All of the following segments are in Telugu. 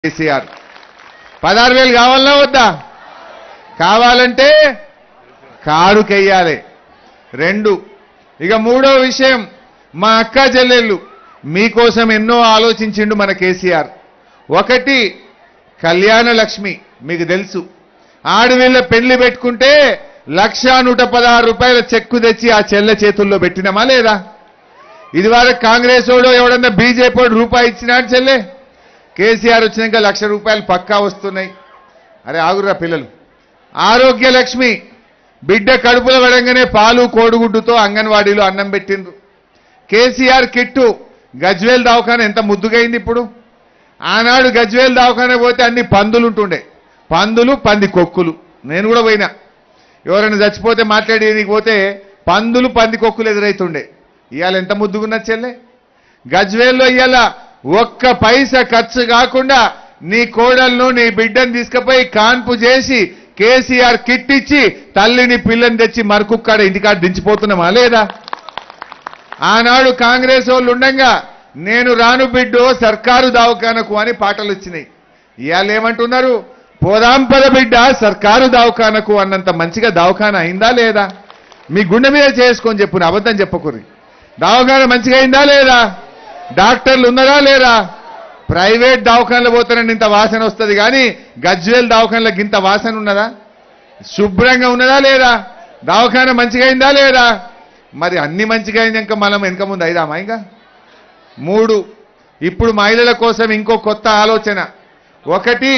కేసీఆర్ పదహారు వేలు కావాలన్నా వద్దా కావాలంటే కారుకెయ్యాలి రెండు ఇక మూడో విషయం మా అక్క చెల్లెళ్ళు మీకోసం ఎన్నో ఆలోచించిండు మన కేసీఆర్ ఒకటి కళ్యాణ లక్ష్మి మీకు తెలుసు ఆడవీళ్ళ పెళ్లి పెట్టుకుంటే లక్ష నూట పదహారు రూపాయల చెక్కు తెచ్చి ఆ చెల్లె చేతుల్లో పెట్టినమా లేదా ఇది వరకు కాంగ్రెస్ వాడు ఎవడన్నా బీజేపీ వాడు రూపాయి ఇచ్చినాడు చెల్లె కేసీఆర్ వచ్చినాక లక్ష రూపాయలు పక్కా వస్తున్నాయి అరే ఆగురా పిల్లలు ఆరోగ్య లక్ష్మి బిడ్డ కడుపులో పడంగానే పాలు కోడిగుడ్డుతో అంగన్వాడీలో అన్నం పెట్టిండ్రు కేసీఆర్ కిట్టు గజ్వేల్ దవాఖాన ఎంత ముద్దుగైంది ఇప్పుడు ఆనాడు గజ్వేల్ దవాఖాన పోతే అన్ని పందులు ఉంటుండే పందులు పంది కొక్కులు నేను కూడా పోయినా ఎవరైనా చచ్చిపోతే మాట్లాడేది పోతే పందులు పంది కొక్కులు ఎదురైతుండే ఇవాళ ఎంత ముద్దుగున్నా చెల్లె గజ్వేల్లో ఇవాళ ఒక్క పైసా ఖర్చు కాకుండా నీ కోడలను నీ బిడ్డను తీసుకుపోయి కాన్పు చేసి కేసీఆర్ కిట్ ఇచ్చి తల్లిని పిల్లని తెచ్చి మరకుక్కాడ ఇంటికాడ దించిపోతున్నామా లేదా ఆనాడు కాంగ్రెస్ వాళ్ళు ఉండంగా నేను రాను బిడ్డో సర్కారు దవాఖానకు అని పాటలు వచ్చినాయి ఇవాళ ఏమంటున్నారు పోదాం పద బిడ్డ సర్కారు దవాఖానకు అన్నంత మంచిగా దవాఖాన అయిందా లేదా మీ గుండె మీద చేసుకొని చెప్పు అబద్ధం చెప్పకుర్రి దవాఖాన మంచిగా అయిందా లేదా డాక్టర్లు ఉన్నారా లేరా ప్రైవేట్ దవాఖానలో పోతానండి ఇంత వాసన వస్తుంది కానీ గజ్వేల్ దవాఖానలకు ఇంత వాసన ఉన్నదా శుభ్రంగా ఉన్నదా లేదా దవాఖాన మంచిగా అయిందా లేదా మరి అన్ని మంచిగా అయినాక మనం వెనక ముందు అయిదామా ఇంకా మూడు ఇప్పుడు మహిళల కోసం ఇంకో కొత్త ఆలోచన ఒకటి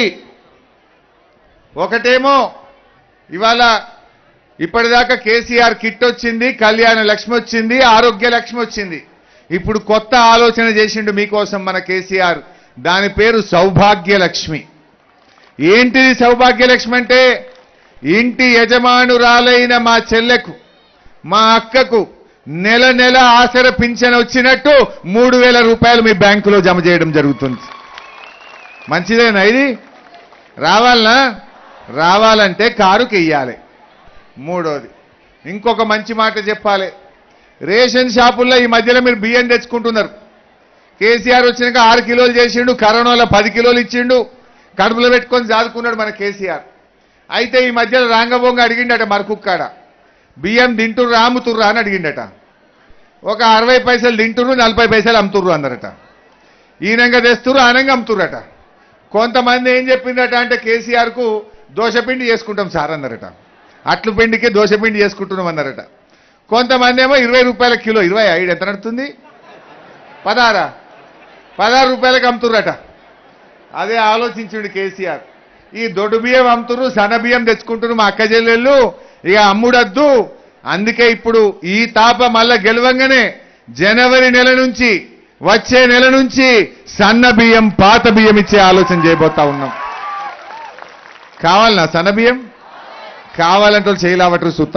ఒకటేమో ఇవాళ ఇప్పటిదాకా కేసీఆర్ కిట్ వచ్చింది కళ్యాణ లక్ష్మి వచ్చింది ఆరోగ్య లక్ష్మి వచ్చింది ఇప్పుడు కొత్త ఆలోచన చేసిండు మీకోసం మన కేసీఆర్ దాని పేరు సౌభాగ్య లక్ష్మి ఏంటిది సౌభాగ్య లక్ష్మి అంటే ఇంటి యజమానురాలైన మా చెల్లెకు మా అక్కకు నెల నెల ఆసర పింఛన్ వచ్చినట్టు మూడు వేల రూపాయలు మీ బ్యాంకులో జమ చేయడం జరుగుతుంది మంచిదేనా ఇది రావాలనా రావాలంటే కారుకి వెయ్యాలి మూడోది ఇంకొక మంచి మాట చెప్పాలి రేషన్ షాపుల్లో ఈ మధ్యలో మీరు బియ్యం తెచ్చుకుంటున్నారు కేసీఆర్ వచ్చినాక ఆరు కిలోలు చేసిండు కరోనాలో పది కిలోలు ఇచ్చిండు కడుపులో పెట్టుకొని జాదుకున్నాడు మన కేసీఆర్ అయితే ఈ మధ్యలో రాంగబొంగ అడిగిండట మరకుక్కాడ బియ్యం తింటుర్రా అమ్ముతుర్రా అని అడిగిండట ఒక అరవై పైసలు తింటుర్రు నలభై పైసలు అమ్ముతుర్రు అన్నారట ఈనంగా తెస్తుర్రు ఆనంగా అమ్ముతుర్రట కొంతమంది ఏం చెప్పిందట అంటే కేసీఆర్కు దోశపిండి చేసుకుంటాం సార్ అన్నారట అట్లు పిండికి దోశపిండి చేసుకుంటున్నాం అన్నారట కొంతమంది ఏమో ఇరవై రూపాయల కిలో ఇరవై ఐదు ఎంత నడుతుంది పదహారా పదహారు రూపాయలకు అమ్ముతుర్రట అదే ఆలోచించుండి కేసీఆర్ ఈ దొడ్డు బియ్యం అమ్ముతుర్రు సన్న బియ్యం తెచ్చుకుంటున్నారు మా అక్క చెల్లెళ్ళు ఇక అమ్ముడద్దు అందుకే ఇప్పుడు ఈ తాప మళ్ళా గెలవంగానే జనవరి నెల నుంచి వచ్చే నెల నుంచి సన్న బియ్యం పాత బియ్యం ఇచ్చే ఆలోచన చేయబోతా ఉన్నాం కావాలనా సన్న బియ్యం కావాలంటే వాళ్ళు చేయలేవటరు సుత్త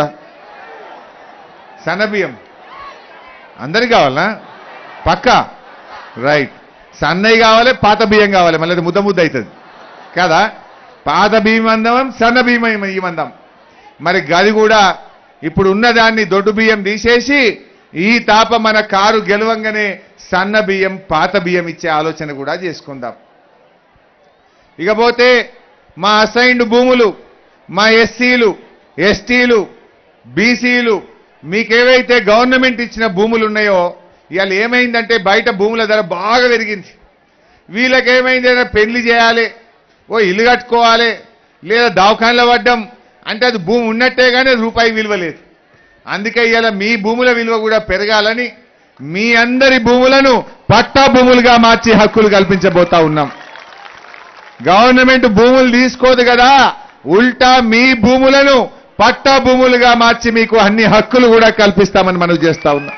సన్న బియ్యం అందరికి కావాలనా పక్కా రైట్ సన్నయ్య కావాలి పాత బియ్యం కావాలి మళ్ళీ అది ముద్ద ముద్ద అవుతుంది కదా పాత బియ్యం అందం సన్న బియ్యం ఇవ్వందాం మరి గది కూడా ఇప్పుడు ఉన్నదాన్ని దొడ్డు బియ్యం తీసేసి ఈ తాప మన కారు గెలవంగానే సన్న బియ్యం పాత బియ్యం ఇచ్చే ఆలోచన కూడా చేసుకుందాం ఇకపోతే మా అసైన్డ్ భూములు మా ఎస్సీలు ఎస్టీలు బీసీలు మీకేవైతే గవర్నమెంట్ ఇచ్చిన భూములు ఉన్నాయో ఇవాళ ఏమైందంటే బయట భూముల ధర బాగా పెరిగింది వీళ్ళకి ఏమైంది అంటే పెళ్లి చేయాలి ఓ ఇల్లు కట్టుకోవాలి లేదా దవాఖానలో పడ్డం అంటే అది భూమి ఉన్నట్టే కానీ రూపాయి విలువ లేదు అందుకే ఇవాళ మీ భూముల విలువ కూడా పెరగాలని మీ అందరి భూములను పట్టా భూములుగా మార్చి హక్కులు కల్పించబోతా ఉన్నాం గవర్నమెంట్ భూములు తీసుకోదు కదా ఉల్టా మీ భూములను పట్టా భూములుగా మార్చి మీకు అన్ని హక్కులు కూడా కల్పిస్తామని మనం చేస్తా ఉన్నాం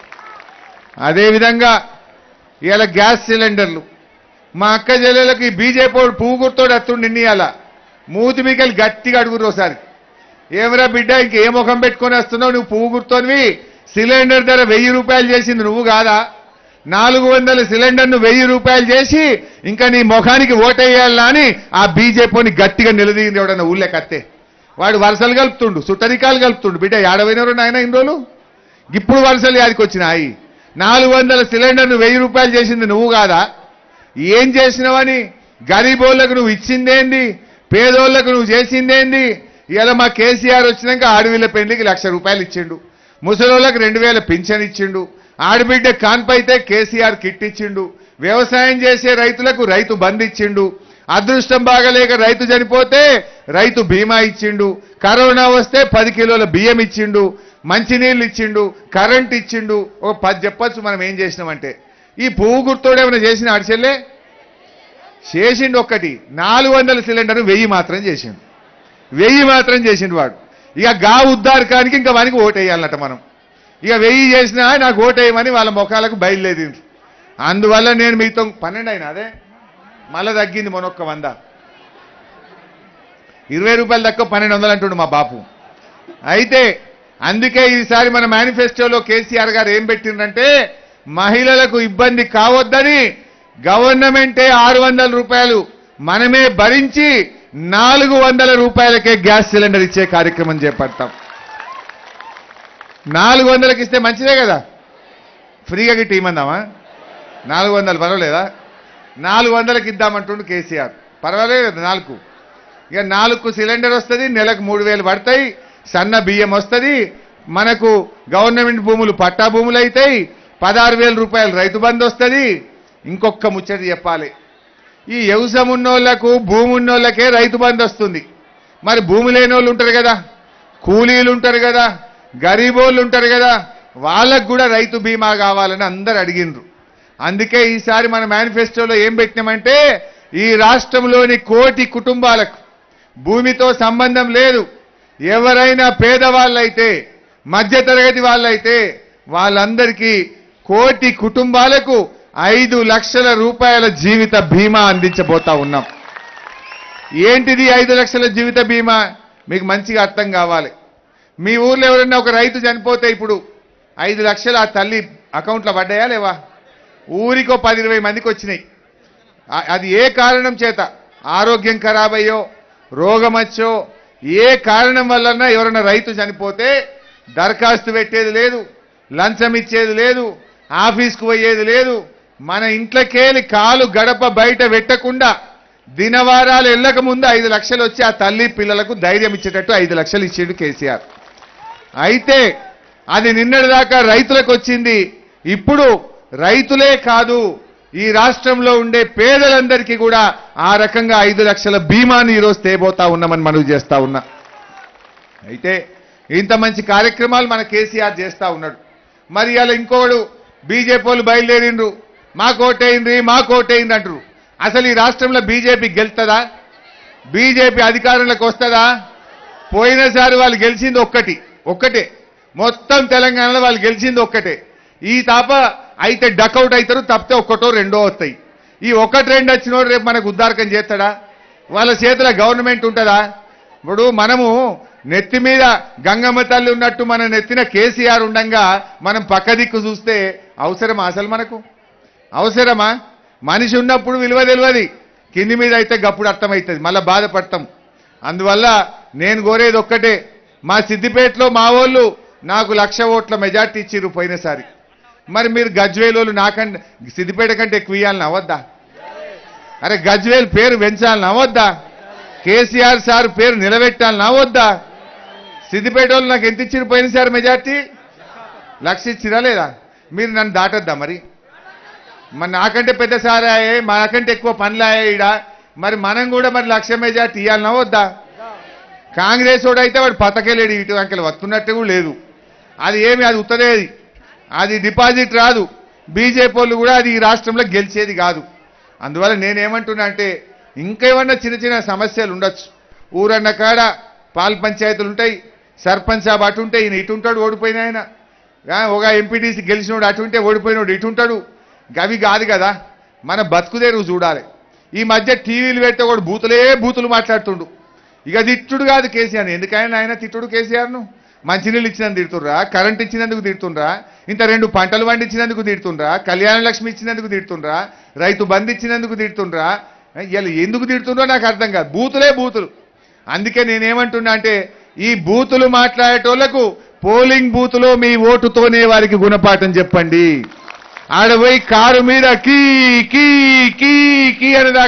అదేవిధంగా ఇవాళ గ్యాస్ సిలిండర్లు మా అక్క చెల్లెలకి బీజేపీ వాడు పువ్వు గుర్తోడు అత్తుండి నిన్నయాల మూతి మీకలు గట్టిగా అడుగురు ఒకసారి ఏమరా బిడ్డ ఇంకే ముఖం పెట్టుకొని వస్తున్నావు నువ్వు పువ్వు గుర్తోనివి సిలిండర్ ధర వెయ్యి రూపాయలు చేసింది నువ్వు కాదా నాలుగు వందల సిలిండర్ను వెయ్యి రూపాయలు చేసి ఇంకా నీ ముఖానికి ఓటేయాలా అని ఆ బీజేపీని గట్టిగా నిలదీగింది ఎవడన్నా ఊళ్ళే కత్తే వాడు వరుసలు కలుపుతుండు సుట్టరికాలు కలుపుతుండు బిడ్డ ఏడవైనరు నాయన ఇన్ని రోజులు ఇప్పుడు వరుసలు యాదికి వచ్చినాయి నాలుగు వందల సిలిండర్ను వెయ్యి రూపాయలు చేసింది నువ్వు కాదా ఏం చేసినావని గరీబోళ్లకు నువ్వు ఇచ్చిందేంది పేదోళ్లకు నువ్వు చేసిందేంది ఇలా మా కేసీఆర్ వచ్చినాక ఆడవిళ్ళ పెళ్లికి లక్ష రూపాయలు ఇచ్చిండు ముసలోళ్ళకి రెండు వేల పింఛన్ ఇచ్చిండు ఆడబిడ్డ కాన్పైతే కేసీఆర్ కిట్ ఇచ్చిండు వ్యవసాయం చేసే రైతులకు రైతు బంద్ ఇచ్చిండు అదృష్టం బాగలేక రైతు చనిపోతే రైతు బీమా ఇచ్చిండు కరోనా వస్తే పది కిలోల బియ్యం ఇచ్చిండు మంచినీళ్ళు ఇచ్చిండు కరెంట్ ఇచ్చిండు ఒక పది చెప్పచ్చు మనం ఏం చేసినామంటే ఈ పువ్వు గుర్తోడు ఏమైనా చేసిన అడిచెల్లే చేసిండు ఒక్కటి నాలుగు వందల సిలిండర్ వెయ్యి మాత్రం చేసిండు వెయ్యి మాత్రం చేసిండు వాడు ఇక గా ఉద్దారకానికి ఇంకా వానికి ఓటేయాలన్నట మనం ఇక వెయ్యి చేసినా నాకు ఓటేయమని వాళ్ళ ముఖాలకు బయలుదేరి అందువల్ల నేను మీతో పన్నెండు అయినా అదే మళ్ళా తగ్గింది మొనొక్క వంద ఇరవై రూపాయలు తక్కువ పన్నెండు వందలు అంటుండు మా బాపు అయితే అందుకే ఈసారి మన మేనిఫెస్టోలో కేసీఆర్ గారు ఏం పెట్టిండ్రంటే మహిళలకు ఇబ్బంది కావద్దని గవర్నమెంటే ఆరు వందల రూపాయలు మనమే భరించి నాలుగు వందల రూపాయలకే గ్యాస్ సిలిండర్ ఇచ్చే కార్యక్రమం చేపడతాం నాలుగు వందలకి ఇస్తే మంచిదే కదా ఫ్రీగా గిట్టి ఇమ్మందామా నాలుగు వందలు పర్వాలేదా నాలుగు వందలకి ఇద్దామంటుండు కేసీఆర్ పర్వాలేదు కదా నాలుగు ఇక నాలుగు సిలిండర్ వస్తుంది నెలకు మూడు వేలు పడతాయి సన్న బియ్యం వస్తుంది మనకు గవర్నమెంట్ భూములు పట్టా భూములు అవుతాయి పదహారు వేల రూపాయలు రైతు బంధు వస్తుంది ఇంకొక ముచ్చట చెప్పాలి ఈ వ్యవసాయం ఉన్నోళ్లకు భూమి ఉన్నోళ్ళకే రైతు బంధు వస్తుంది మరి భూమి లేని వాళ్ళు ఉంటారు కదా కూలీలు ఉంటారు కదా గరీబోళ్ళు ఉంటారు కదా వాళ్ళకు కూడా రైతు బీమా కావాలని అందరు అడిగిండ్రు అందుకే ఈసారి మన మేనిఫెస్టోలో ఏం పెట్టినామంటే ఈ రాష్ట్రంలోని కోటి కుటుంబాలకు భూమితో సంబంధం లేదు ఎవరైనా పేదవాళ్ళైతే మధ్యతరగతి వాళ్ళైతే వాళ్ళందరికీ కోటి కుటుంబాలకు ఐదు లక్షల రూపాయల జీవిత బీమా అందించబోతా ఉన్నాం ఏంటిది ఐదు లక్షల జీవిత బీమా మీకు మంచిగా అర్థం కావాలి మీ ఊర్లో ఎవరైనా ఒక రైతు చనిపోతే ఇప్పుడు ఐదు లక్షలు ఆ తల్లి అకౌంట్లో పడ్డాయా లేవా ఊరికో పది ఇరవై మందికి వచ్చినాయి ఆ- అది ఏ కారణం చేత ఆరోగ్యం ఖరాబయ్యో రోగం వచ్చో ఏ కారణం వలన ఎవరైనా రైతు చనిపోతే దరఖాస్తు పెట్టేది లేదు లంచం ఇచ్చేది లేదు ఆఫీస్కు పోయేది లేదు మన ఇంట్లోకేలి కాలు గడప బయట పెట్టకుండా దినవారాలు వెళ్ళక ముందు ఐదు లక్షలు వచ్చి ఆ తల్లి పిల్లలకు ధైర్యం ఇచ్చేటట్టు ఐదు లక్షలు ఇచ్చిండు కేసీఆర్ అయితే అది నిన్నటిదాకా రైతులకు వచ్చింది ఇప్పుడు రైతులే కాదు ఈ రాష్ట్రంలో ఉండే పేదలందరికీ కూడా ఆ రకంగా ఐదు లక్షల బీమాని ఈరోజు తేబోతా ఉన్నామని మనవి చేస్తా ఉన్నా అయితే ఇంత మంచి కార్యక్రమాలు మన కేసీఆర్ చేస్తా ఉన్నాడు మరి ఇలా ఇంకోడు బీజేపీ వాళ్ళు బయలుదేరిండ్రు మా కోటైంది మా కోటైంది అంటారు అసలు ఈ రాష్ట్రంలో బీజేపీ గెలుతుందా బీజేపీ అధికారంలోకి వస్తుందా పోయినసారి వాళ్ళు గెలిచింది ఒక్కటి ఒక్కటే మొత్తం తెలంగాణలో వాళ్ళు గెలిచింది ఒక్కటే ఈ తాప అయితే డకౌట్ అవుతారు తప్పితే ఒక్కటో రెండో వస్తాయి ఈ ఒకటి రెండు వచ్చినోడు రేపు మనకు ఉద్దారకం చేస్తాడా వాళ్ళ చేతిలో గవర్నమెంట్ ఉంటుందా ఇప్పుడు మనము నెత్తి మీద గంగమ్మ తల్లి ఉన్నట్టు మన నెత్తిన కేసీఆర్ ఉండంగా మనం పక్క దిక్కు చూస్తే అవసరమా అసలు మనకు అవసరమా మనిషి ఉన్నప్పుడు విలువ తెలియదు కింది మీద అయితే గప్పుడు అర్థమవుతుంది మళ్ళీ బాధపడతాం అందువల్ల నేను కోరేది ఒక్కటే మా సిద్దిపేటలో మా వాళ్ళు నాకు లక్ష ఓట్ల మెజార్టీ ఇచ్చిర్రు పోయినసారి మరి మీరు గజ్వేలు నాకంటే సిద్దిపేట కంటే ఎక్కువ ఇవ్వాలని అవద్దా అరే గజ్వేల్ పేరు పెంచాలని అవద్దా కేసీఆర్ సార్ పేరు నిలబెట్టాలని అవద్దా సిద్దిపేట వాళ్ళు నాకు ఎంత ఇచ్చిరు పోయినసారి మెజార్టీ లక్ష ఇచ్చిరా లేదా మీరు నన్ను దాటొద్దా మరి మరి నాకంటే పెద్ద సారాయే మాకంటే ఎక్కువ పనులాయే ఈడ మరి మనం కూడా మరి లక్ష మెజార్టీ ఇవ్వాలన్నా వద్దా కాంగ్రెస్ వాడు అయితే వాడు పతకేలేడు ఇటు అంకెలు వస్తున్నట్టు కూడా లేదు అది ఏమి అది ఉత్తరేది అది డిపాజిట్ రాదు బీజేపీ వాళ్ళు కూడా అది ఈ రాష్ట్రంలో గెలిచేది కాదు అందువల్ల నేనేమంటున్నా అంటే ఇంకేమన్నా చిన్న చిన్న సమస్యలు ఉండొచ్చు ఊరన్న కాడ పాల పంచాయతీలు ఉంటాయి సర్పంచ్ సాబ్ అటు ఉంటే ఈయన ఇటు ఉంటాడు ఓడిపోయిన ఆయన ఆ, ఒక ఎంపీటీసీ గెలిచినోడు అటు ఉంటే ఓడిపోయినోడు ఇటు ఉంటాడు గవి కాదు కదా మన బతుకుదేరు చూడాలి ఈ మధ్య టీవీలు పెడితే ఒకడు బూతులే బూతులు మాట్లాడుతుండు ఇక తిట్టుడు కాదు కేసీఆర్ ఎందుకైనా ఆయన తిట్టుడు కేసీఆర్ను మంచినీళ్ళు ఇచ్చినందుకు తిడుతుండ్రా కరెంట్ ఇచ్చినందుకు తిడుతుండ్రా ఇంత రెండు పంటలు పండించినందుకు తిడుతుండ్రా కళ్యాణ లక్ష్మి ఇచ్చినందుకు తిడుతుండ్రా రైతు బంధు ఇచ్చినందుకు తిడుతుండ్రా ఇలా ఎందుకు తిడుతుండ్రో నాకు అర్థం కాదు బూతులే బూతులు అందుకే నేనేమంటున్నా అంటే ఈ బూతులు మాట్లాడేటోళ్లకు పోలింగ్ బూతులో మీ ఓటుతోనే వారికి గుణపాఠం చెప్పండి ఆడ పోయి కారు మీద కీ కీ కీ కీ అనేదాకా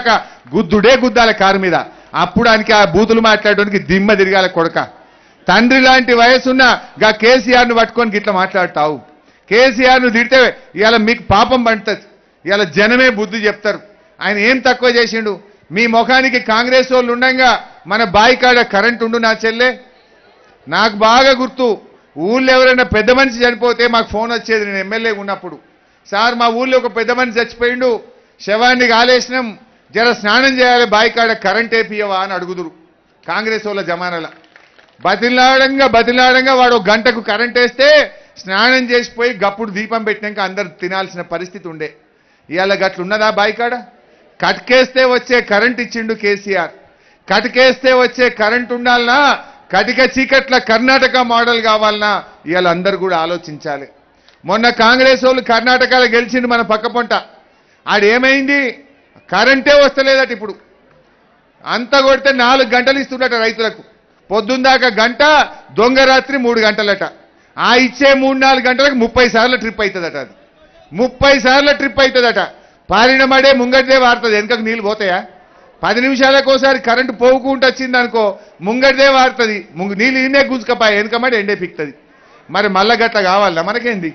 గుద్దుడే గుద్దాల కారు మీద అప్పుడు ఆయనకి ఆ బూతులు మాట్లాడడానికి దిమ్మ తిరగాల కొడక తండ్రి లాంటి వయసున్న గా కేసీఆర్ను పట్టుకొని గిట్లా మాట్లాడతావు కేసీఆర్ను తిడితే ఇవాళ మీకు పాపం పండుతుంది ఇవాళ జనమే బుద్ధి చెప్తారు ఆయన ఏం తక్కువ చేసిండు మీ ముఖానికి కాంగ్రెస్ వాళ్ళు ఉండంగా మన బాయికాడ కరెంట్ ఉండు నా చెల్లె నాకు బాగా గుర్తు ఊళ్ళో ఎవరైనా పెద్ద మనిషి చనిపోతే మాకు ఫోన్ వచ్చేది నేను ఎమ్మెల్యే ఉన్నప్పుడు సార్ మా ఊళ్ళో ఒక పెద్ద మనిషి చచ్చిపోయిండు శవాన్ని కాలేసినాం జర స్నానం చేయాలి బాయికాడ కరెంట్ వేపియవా అని అడుగుదురు కాంగ్రెస్ వాళ్ళ జమానాల బతిలాడంగా బతిలాడంగా వాడు ఒక గంటకు కరెంట్ వేస్తే స్నానం చేసిపోయి గప్పుడు దీపం పెట్టినాక అందరు తినాల్సిన పరిస్థితి ఉండే ఇవాళ గట్లున్నదా బాయికాడ కట్కేస్తే వచ్చే కరెంట్ ఇచ్చిండు కేసీఆర్ కటికేస్తే వచ్చే కరెంట్ ఉండాలనా కటిక చీకట్ల కర్ణాటక మోడల్ కావాలనా ఇవాళ అందరు కూడా ఆలోచించాలి మొన్న కాంగ్రెస్ వాళ్ళు కర్ణాటకలో గెలిచిండు మన పక్క పొంట ఆడేమైంది కరెంటే వస్తలేదట ఇప్పుడు అంత కొడితే నాలుగు గంటలు ఇస్తుండట రైతులకు పొద్దుందాకా గంట దొంగ రాత్రి మూడు గంటలట ఆ ఇచ్చే మూడు నాలుగు గంటలకు ముప్పై సార్లు ట్రిప్ అవుతుందట అది ముప్పై సార్లు ట్రిప్ అవుతుందట పారిన మడే ముంగటిదే వారుతుంది వెనుకకు నీళ్ళు పోతాయా పది నిమిషాలకు ఒకసారి కరెంటు పోవుకుంటూ వచ్చింది అనుకో ముంగటిదే వారుతుంది ముంగు నీళ్ళు ఇన్నే గుంజుకపోయి వెనుకమడి ఎండే పిక్తుంది మరి మళ్ళా గట్ల కావాలా మనకేంది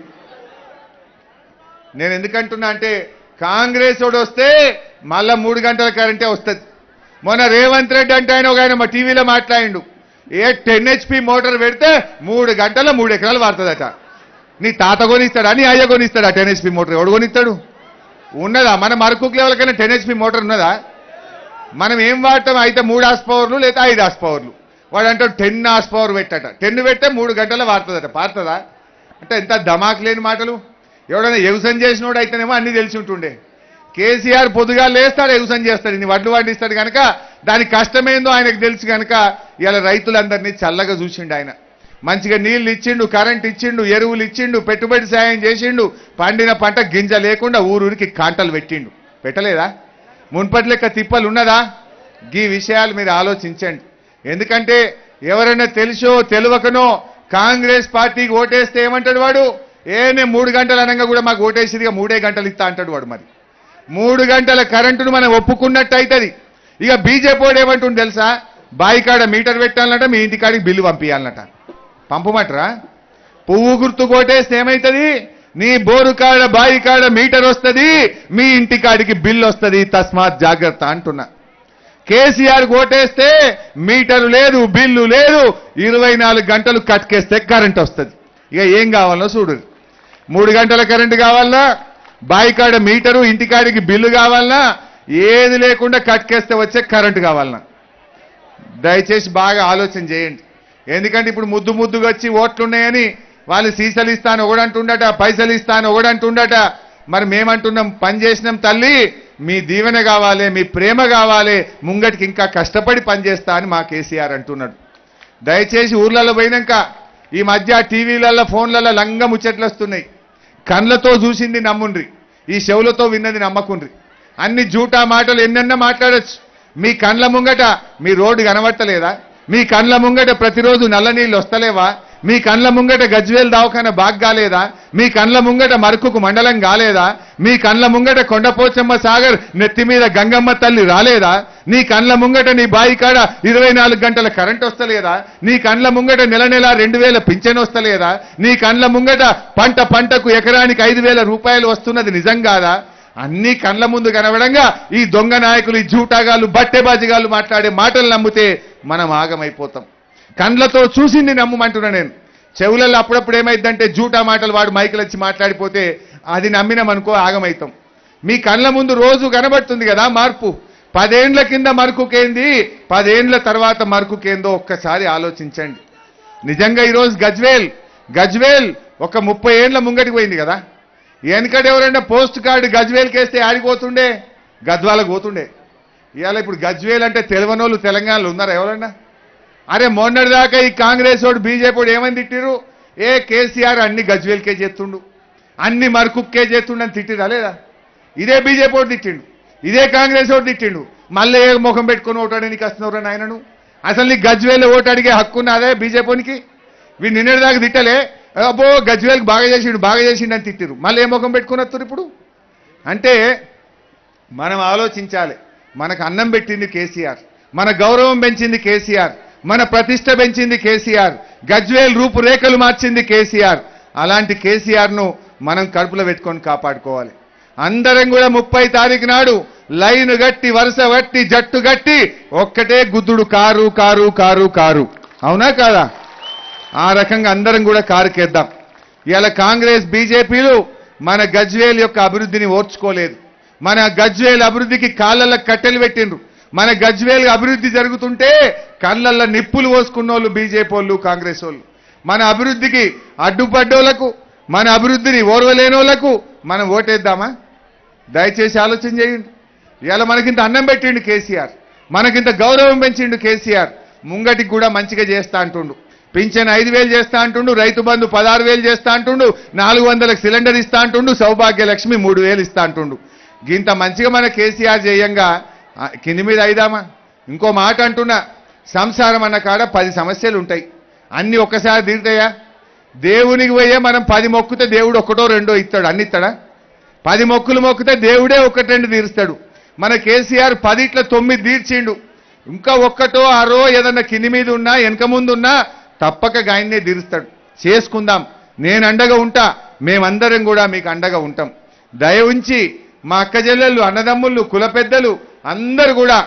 నేను ఎందుకంటున్నా అంటే కాంగ్రెస్ వాడు వస్తే మళ్ళా మూడు గంటల కరెంటే వస్తుంది మొన్న రేవంత్ రెడ్డి అంటే ఆయన ఒక ఆయన మా టీవీలో మాట్లాడిండు ఏ టెన్ హెచ్పి మోటార్ పెడితే మూడు గంటల మూడు ఎకరాలు వాడుతుందట నీ తాత కొనిస్తాడా నీ అయ్య కొనిస్తాడా టెన్ హెచ్పి మోటార్ ఎవడు కొనిస్తాడు ఉన్నదా మన మరకుక్ లెవెల్ కన్నా టెన్ హెచ్పి మోటార్ ఉన్నదా మనం ఏం వాడతాం అయితే మూడు హాస్ పవర్లు లేదా ఐదు హాస్ పవర్లు వాడు అంటాడు టెన్ హాస్ పవర్ పెట్టట టెన్ పెట్టే మూడు గంటల వాడుతుందట పారుతుందా అంటే ఎంత ధమాక్ లేని మాటలు ఎవడైనా ఎగుసం చేసినోడు అయితేనేమో అన్ని తెలిసి ఉంటుండే కేసీఆర్ పొద్దుగా లేస్తాడు ఎగుసం చేస్తాడు ఇన్ని వడ్లు పండిస్తాడు కనుక దాని కష్టమేందో ఆయనకు తెలుసు కనుక ఇలా రైతులందరినీ చల్లగా చూసిండు ఆయన మంచిగా నీళ్లు ఇచ్చిండు కరెంట్ ఇచ్చిండు ఎరువులు ఇచ్చిండు పెట్టుబడి సాయం చేసిండు పండిన పంట గింజ లేకుండా ఊరూరికి కాంటలు పెట్టిండు పెట్టలేదా మున్పటి లెక్క తిప్పలు ఉన్నదా ఈ విషయాలు మీరు ఆలోచించండి ఎందుకంటే ఎవరైనా తెలుసో తెలియకనో కాంగ్రెస్ పార్టీకి ఓటేస్తే ఏమంటాడు వాడు ఏ నేను మూడు గంటలు అనగా కూడా మాకు ఓటేసిదిగా మూడే గంటలు ఇస్తా అంటాడు వాడు మరి మూడు గంటల కరెంటును మనం ఒప్పుకున్నట్టు అవుతుంది ఇక బీజేపీ వాడు ఏమంటుంది తెలుసా బాయికాడ మీటర్ పెట్టాలన్నట మీ ఇంటికాడికి బిల్లు పంపించాలన్నట పంపమంటరా పువ్వు గుర్తు కొట్టేస్తే ఏమవుతుంది నీ బోరు కాడ బాయి కాడ మీటర్ వస్తుంది మీ ఇంటికాడికి బిల్లు వస్తుంది తస్మాత్ జాగ్రత్త అంటున్నా కేసీఆర్ ఓటేస్తే మీటరు లేదు బిల్లు లేదు ఇరవై నాలుగు గంటలు కట్కేస్తే కరెంట్ వస్తుంది ఇక ఏం కావాలో చూడు మూడు గంటల కరెంటు కావాలన్నా బాయికాడ మీటరు ఇంటికాడికి బిల్లు కావాలన్నా ఏది లేకుండా కట్కేస్తే వచ్చే కరెంటు కావాలన్నా దయచేసి బాగా ఆలోచన చేయండి ఎందుకంటే ఇప్పుడు ముద్దు ముద్దుగా వచ్చి ఓట్లున్నాయని వాళ్ళు సీసలు ఇస్తాను ఒకడంటుండట పైసలు ఇస్తాను ఒకడంటుండట మరి మేమంటున్నాం పని చేసినాం తల్లి మీ దీవెన కావాలి మీ ప్రేమ కావాలి ముంగటికి ఇంకా కష్టపడి పనిచేస్తా అని మా కేసీఆర్ అంటున్నాడు దయచేసి ఊర్లలో పోయినాక ఈ మధ్య టీవీలలో ఫోన్లలో లంగ ముచ్చట్లు వస్తున్నాయి కళ్ళతో చూసింది నమ్ముండ్రి ఈ చెవులతో విన్నది నమ్మకుండ్రి అన్ని జూటా మాటలు ఎన్నెన్న మాట్లాడొచ్చు మీ కండ్ల ముంగట మీ రోడ్డు కనబట్టలేదా మీ కండ్ల ముంగట ప్రతిరోజు నల్ల నీళ్ళు వస్తలేవా మీ కండ్ల ముంగట గజ్వేల్ దవాఖాన బాగ్ కాలేదా మీ కండ్ల ముంగట మరకుకు మండలం కాలేదా మీ కండ్ల ముంగట కొండపోచమ్మ సాగర్ నెత్తి మీద గంగమ్మ తల్లి రాలేదా నీ కండ్ల ముంగట నీ బాయి కాడ ఇరవై నాలుగు గంటల కరెంట్ వస్తలేదా నీ కండ్ల ముంగట నెల నెల రెండు వేల పింఛన్ వస్తలేదా నీ కండ్ల ముంగట పంట పంటకు ఎకరానికి ఐదు వేల రూపాయలు వస్తున్నది నిజం కాదా అన్ని కండ్ల ముందు కనబడంగా ఈ దొంగ నాయకులు ఈ జూటాగాళ్ళు బట్టెబాజిగాళ్ళు మాట్లాడే మాటలు నమ్మితే మనం ఆగమైపోతాం కండ్లతో చూసింది నమ్మమంటున్నా నేను చెవులలో అప్పుడప్పుడు ఏమైందంటే జూటా మాటలు వాడు మైకులు వచ్చి మాట్లాడిపోతే అది నమ్మినామనుకో ఆగమైతాం మీ కళ్ళ ముందు రోజు కనబడుతుంది కదా మార్పు పదేండ్ల కింద మరకుకేంది పదేండ్ల తర్వాత మరకుకేందో ఒక్కసారి ఆలోచించండి నిజంగా ఈరోజు గజ్వేల్ గజ్వేల్ ఒక ముప్పై ఏండ్ల ముంగటికి పోయింది కదా వెనకటి ఎవరైనా పోస్ట్ కార్డు గజ్వేల్కి వేస్తే ఆడిపోతుండే గద్వాలకు పోతుండే ఇవాళ ఇప్పుడు గజ్వేల్ అంటే తెలివనోళ్ళు తెలంగాణలో ఉన్నారా ఎవరన్నా అరే మొన్నటిదాకా ఈ కాంగ్రెస్ వాడు బీజేపీ వాడు ఏమని తిట్టిరు ఏ కేసీఆర్ అన్ని గజ్వేల్కే చేస్తుండు అన్ని మరకుక్కే చేస్తుండు అని తిట్టిరా లేదా ఇదే బీజేపీ వాడు తిట్టిండు ఇదే కాంగ్రెస్ వాడు తిట్టిండు మళ్ళీ ఏ ముఖం పెట్టుకొని ఓటాడడానికి వస్తున్నారు నాయనను అసలు నీ గజ్వేల్ ఓటు అడిగే హక్కు ఉన్నదే బీజేపీకి వీడు నిన్నటిదాకా తిట్టలే అబ్బో గజ్వేల్కి బాగా చేసిండు బాగా చేసిండు అని తిట్టిరు మళ్ళీ ఏ ముఖం పెట్టుకుని వస్తారు ఇప్పుడు అంటే మనం ఆలోచించాలి మనకు అన్నం పెట్టింది కేసీఆర్ మన గౌరవం పెంచింది కేసీఆర్ మన ప్రతిష్ట పెంచింది కేసీఆర్ గజ్వేల్ రూపురేఖలు మార్చింది కేసీఆర్ అలాంటి కేసీఆర్ను మనం కడుపులో పెట్టుకొని కాపాడుకోవాలి అందరం కూడా ముప్పై తారీఖు నాడు లైన్ గట్టి వరుస గట్టి జట్టు గట్టి ఒక్కటే గుద్దుడు కారు కారు కారు కారు అవునా కాదా ఆ రకంగా అందరం కూడా కారుకేద్దాం ఇలా కాంగ్రెస్ బీజేపీలు మన గజ్వేల్ యొక్క అభివృద్ధిని ఓర్చుకోలేదు మన గజ్వేల్ అభివృద్ధికి కాళ్ళల్లో కట్టెలు పెట్టిండ్రు మన గజ్వేల్ అభివృద్ధి జరుగుతుంటే కళ్ళల్లో నిప్పులు పోసుకున్న వాళ్ళు బీజేపీ వాళ్ళు కాంగ్రెస్ వాళ్ళు మన అభివృద్ధికి అడ్డుపడ్డోళ్లకు మన అభివృద్ధిని ఓర్వలేనోళ్లకు మనం ఓటేద్దామా దయచేసి ఆలోచన చేయండి ఇవాళ మనకింత అన్నం పెట్టిండు కేసీఆర్ మనకింత గౌరవం పెంచిండు కేసీఆర్ ముంగటికి కూడా మంచిగా చేస్తా అంటుండు పింఛన్ ఐదు వేలు చేస్తా అంటుండు రైతు బంధు పదహారు వేలు చేస్తా అంటుండు నాలుగు వందలకు సిలిండర్ ఇస్తా అంటుండు సౌభాగ్య లక్ష్మి మూడు వేలు ఇస్తా అంటుండు గింత మంచిగా మన కేసీఆర్ చేయంగా ఆ, కింది మీద అయిదామా ఇంకో మాట అంటున్నా సంసారం అన్న కాడ పది సమస్యలు ఉంటాయి అన్ని ఒక్కసారి తీరుతాయా దేవునికి పోయే మనం పది మొక్కుతే దేవుడు ఒకటో రెండో ఇస్తాడు అన్ని ఇస్తాడా పది మొక్కులు మొక్కితే దేవుడే ఒకటి రెండు తీరుస్తాడు మన కేసీఆర్ పదిట్ల తొమ్మిది తీర్చిండు ఇంకా ఒక్కటో ఆరో ఏదన్నా కింది మీద ఉన్నా వెనక ముందు ఉన్నా తప్పక గాయన్నే తీరుస్తాడు చేసుకుందాం నేను అండగా ఉంటా మేమందరం కూడా మీకు అండగా ఉంటాం దయ ఉంచి మా అక్క చెల్లెళ్ళు అన్నదమ్ముళ్ళు కుల పెద్దలు అందరూ కూడా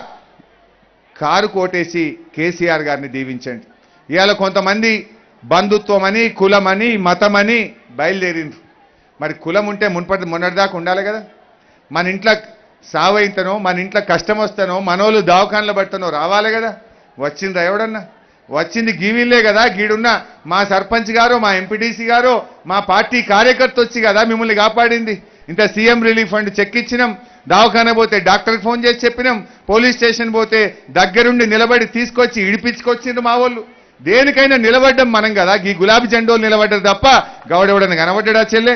కారు కోటేసి కేసీఆర్ గారిని దీవించండి ఇవాళ కొంతమంది బంధుత్వమని కులమని మతమని బయలుదేరిండ్రు మరి కులం ఉంటే మున్పటి మొన్నటిదాకా ఉండాలి కదా మన ఇంట్లో సావైతనో మన ఇంట్లో కష్టం వస్తానో మనోళ్ళు దావకాన్లు పడతానో రావాలి కదా వచ్చిందా ఎవడన్నా వచ్చింది గీవీళ్ళే కదా గీడున్న మా సర్పంచ్ గారో మా ఎంపీటీసీ గారో మా పార్టీ కార్యకర్త వచ్చి కదా మిమ్మల్ని కాపాడింది ఇంత సీఎం రిలీఫ్ ఫండ్ చెక్ ఇచ్చినాం దవాఖాన పోతే డాక్టర్కి ఫోన్ చేసి చెప్పినాం పోలీస్ స్టేషన్ పోతే దగ్గరుండి నిలబడి తీసుకొచ్చి ఇడిపించుకొచ్చిండ్రు మా వాళ్ళు దేనికైనా నిలబడ్డం మనం కదా ఈ గులాబీ జెండోలు నిలబడ్డారు తప్ప గౌడెవడని కనబడ్డా చెల్లె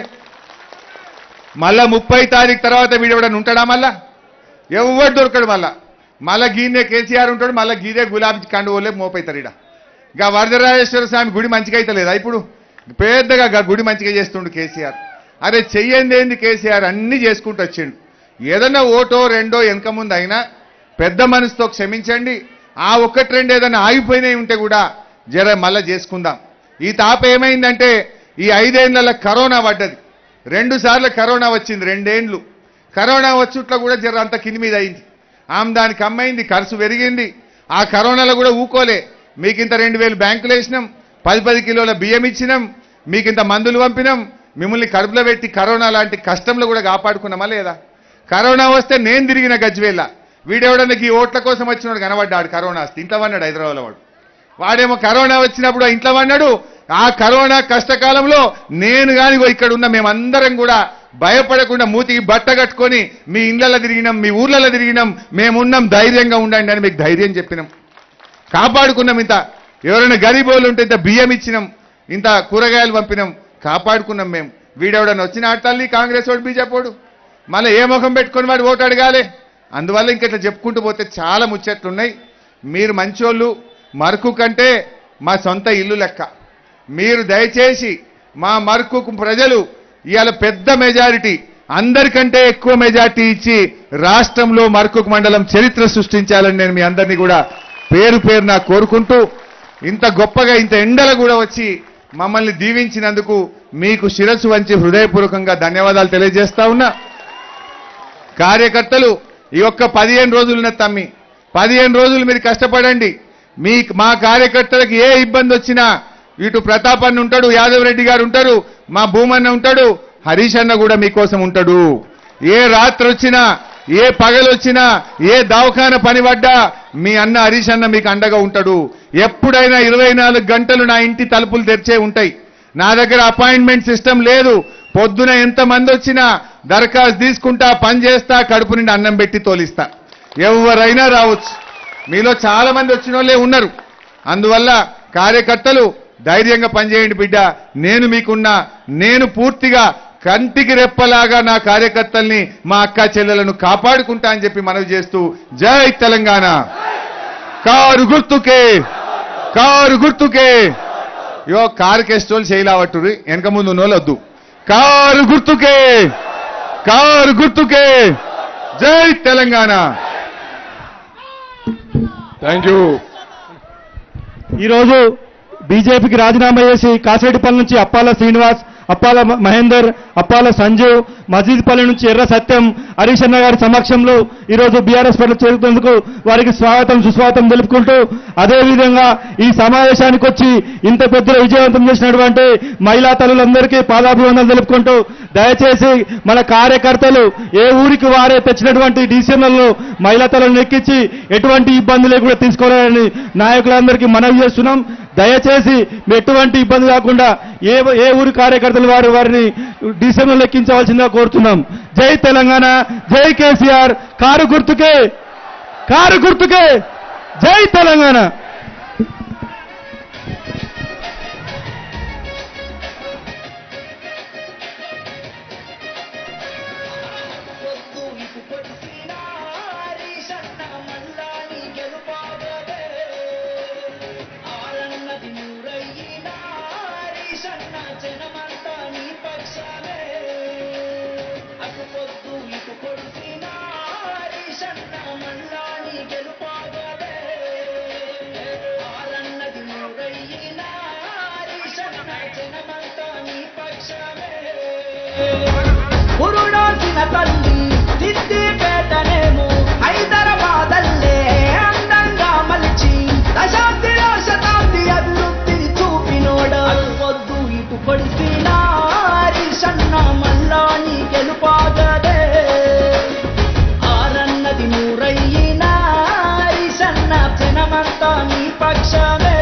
మళ్ళా ముప్పై తారీఖు తర్వాత వీడెవడని ఉంటాడా మళ్ళా ఎవడు దొరకడు మళ్ళా మళ్ళా గీనే కేసీఆర్ ఉంటాడు మళ్ళా గీదే గులాబీ కండువోలే మోపైతారు ఇడ ఇక వరదరాజేశ్వర స్వామి గుడి మంచిగా అయితే లేదా ఇప్పుడు పెద్దగా గా గుడి మంచిగా చేస్తుండు కేసీఆర్ అరే చెయ్యంది ఏంది కేసీఆర్ అన్ని చేసుకుంటూ వచ్చిండు ఏదన్నా ఓటో రెండో వెనక ముందు అయినా పెద్ద మనసుతో క్షమించండి ఆ ఒక్కటి రెండు ఏదైనా ఆగిపోయినాయి ఉంటే కూడా జర మళ్ళా చేసుకుందాం ఈ తాప ఏమైందంటే ఈ ఐదేళ్ల కరోనా పడ్డది రెండు సార్లు కరోనా వచ్చింది రెండేండ్లు కరోనా వచ్చుట్లో కూడా జర అంత కింది మీద అయింది ఆమెదానికి అమ్మైంది ఖర్చు పెరిగింది ఆ కరోనాలో కూడా ఊకోలే మీకింత రెండు వేలు బ్యాంకులు వేసినాం పది పది కిలోల బియ్యం ఇచ్చినాం మీకింత మందులు పంపినాం మిమ్మల్ని కడుపులో పెట్టి కరోనా లాంటి కష్టంలో కూడా కాపాడుకున్నామా లేదా కరోనా వస్తే నేను తిరిగిన గజ్వేళ్ళ వీడెవడన్నా ఈ ఓట్ల కోసం వచ్చినాడు కనబడ్డాడు కరోనా వస్తే ఇంట్లో పన్నాడు హైదరాబాద్లో వాడు వాడేమో కరోనా వచ్చినప్పుడు ఆ ఇంట్లో పన్నాడు ఆ కరోనా కష్టకాలంలో నేను కాని ఇక్కడ ఉన్న మేమందరం కూడా భయపడకుండా మూతికి బట్ట కట్టుకొని మీ ఇళ్లలో తిరిగినాం మీ ఊర్లలో తిరిగినాం మేమున్నాం ధైర్యంగా ఉండండి అని మీకు ధైర్యం చెప్పినాం కాపాడుకున్నాం ఇంత ఎవరైనా గరీబోళ్ళు ఉంటే ఇంత బియ్యం ఇచ్చినాం ఇంత కూరగాయలు పంపినాం కాపాడుకున్నాం మేము వీడెవడన్నా వచ్చిన ఆడతాల్ని కాంగ్రెస్ వాడు బీజేపీ వాడు మళ్ళీ ఏ ముఖం పెట్టుకొని వాడు ఓటు అడగాలి అందువల్ల ఇంక ఇట్లా చెప్పుకుంటూ పోతే చాలా ముచ్చట్లున్నాయి మీరు మంచోళ్ళు మరకు కంటే మా సొంత ఇల్లు లెక్క మీరు దయచేసి మా మరకు ప్రజలు ఇవాళ పెద్ద మెజారిటీ అందరికంటే ఎక్కువ మెజారిటీ ఇచ్చి రాష్ట్రంలో మరకుక్ మండలం చరిత్ర సృష్టించాలని నేను మీ అందరినీ కూడా పేరు పేరు నా కోరుకుంటూ ఇంత గొప్పగా ఇంత ఎండల కూడా వచ్చి మమ్మల్ని దీవించినందుకు మీకు శిరస్సు వంచి హృదయపూర్వకంగా ధన్యవాదాలు తెలియజేస్తా ఉన్నా కార్యకర్తలు ఈ ఒక్క పదిహేను రోజులున్న తమ్మి పదిహేను రోజులు మీరు కష్టపడండి మీ మా కార్యకర్తలకు ఏ ఇబ్బంది వచ్చినా ఇటు ప్రతాప్ అన్న ఉంటాడు యాదవ్ రెడ్డి గారు ఉంటారు మా భూమన్న ఉంటాడు హరీష్ అన్న కూడా మీకోసం ఉంటాడు ఏ రాత్రి వచ్చినా ఏ పగలు వచ్చినా ఏ దవాఖాన పని పడ్డా మీ అన్న హరీష్ అన్న మీకు అండగా ఉంటాడు ఎప్పుడైనా ఇరవై నాలుగు గంటలు నా ఇంటి తలుపులు తెరిచే ఉంటాయి నా దగ్గర అపాయింట్మెంట్ సిస్టమ్ లేదు పొద్దున ఎంతమంది వచ్చినా దరఖాస్తు తీసుకుంటా పని చేస్తా కడుపు నిండి అన్నం పెట్టి తోలిస్తా ఎవరైనా రావచ్చు మీలో చాలా మంది వచ్చిన వాళ్ళే ఉన్నారు అందువల్ల కార్యకర్తలు ధైర్యంగా పనిచేయండి బిడ్డ నేను మీకున్నా నేను పూర్తిగా కంటికి రెప్పలాగా నా కార్యకర్తల్ని మా అక్క చెల్లెలను కాపాడుకుంటా అని చెప్పి మనవి చేస్తూ జై తెలంగాణ కారు గుర్తుకే కారు గుర్తుకే యో కారు కెస్టోలు చేయలావట్టురి వెనక ముందు ఉన్నోళ్ళు వద్దు కారు గుర్తుకే కారు గుర్తుకే జై తెలంగాణ థ్యాంక్ యూ ఈరోజు బీజేపీకి రాజీనామా చేసి కాసేటిపల్లి నుంచి అప్పాల శ్రీనివాస్ అప్పాల మ- మహేందర్ అప్పాల సంజు మజీద్పల్లి నుంచి ఎర్ర సత్యం హరీష్ అన్న గారి సమక్షంలో ఈరోజు బీఆర్ఎస్ పార్టీ చేరుతున్నందుకు వారికి స్వాగతం సుస్వాగతం తెలుపుకుంటూ అదేవిధంగా ఈ సమావేశానికి వచ్చి ఇంత పెద్ద విజయవంతం చేసినటువంటి మహిళా తల్లులందరికీ పాదాభివందనలు తెలుపుకుంటూ దయచేసి మన కార్యకర్తలు ఏ ఊరికి వారే తెచ్చినటువంటి డిసిషన్లలో మహిళా తల్లులను ఎక్కించి ఎటువంటి ఇబ్బంది లేకుండా తీసుకోవాలని నాయకులందరికీ మనవి చేస్తున్నాం దయచేసి మీ ఎటువంటి ఇబ్బంది కాకుండా ఏ ఏ ఊరి కార్యకర్తలు వారు వారిని డిసిషన్లు ఎక్కించవలసిందిగా కోరుతున్నాం జై తెలంగాణ జై కేసీఆర్ కారు గుర్తుకే కారు గుర్తుకే జై తెలంగాణ పొద్దు ఇటు పొడిసిన హరీషన్న మల్లా నీ గెలుపాగదే. ఆరన్నది నూరయ్యిన హరీషన్న జనమంతా నీ పక్షాలే. అటు పొద్దు ఇటు పొడిసిన హరీషన్న మల్లా నీ గెలుపాగదే. ఆరన్నది నూరయ్యిన హరీషన్న జనమంతా నీ పక్షాలే. పురుడోసిన తల్లి సిద్దిపేటనేమో హైదరాబాదల్లే అందంగా మలిచి దశాబ్దిలో శతాబ్ది అభివృద్ధిని చూపినోడ పొద్దు ఇటు పొడిసిన హరీషన్న మల్లా నీ గెలుపాగదే ఆరన్నది నూరయ్యిన హరీషన్న జనమంతా నీ పక్షమే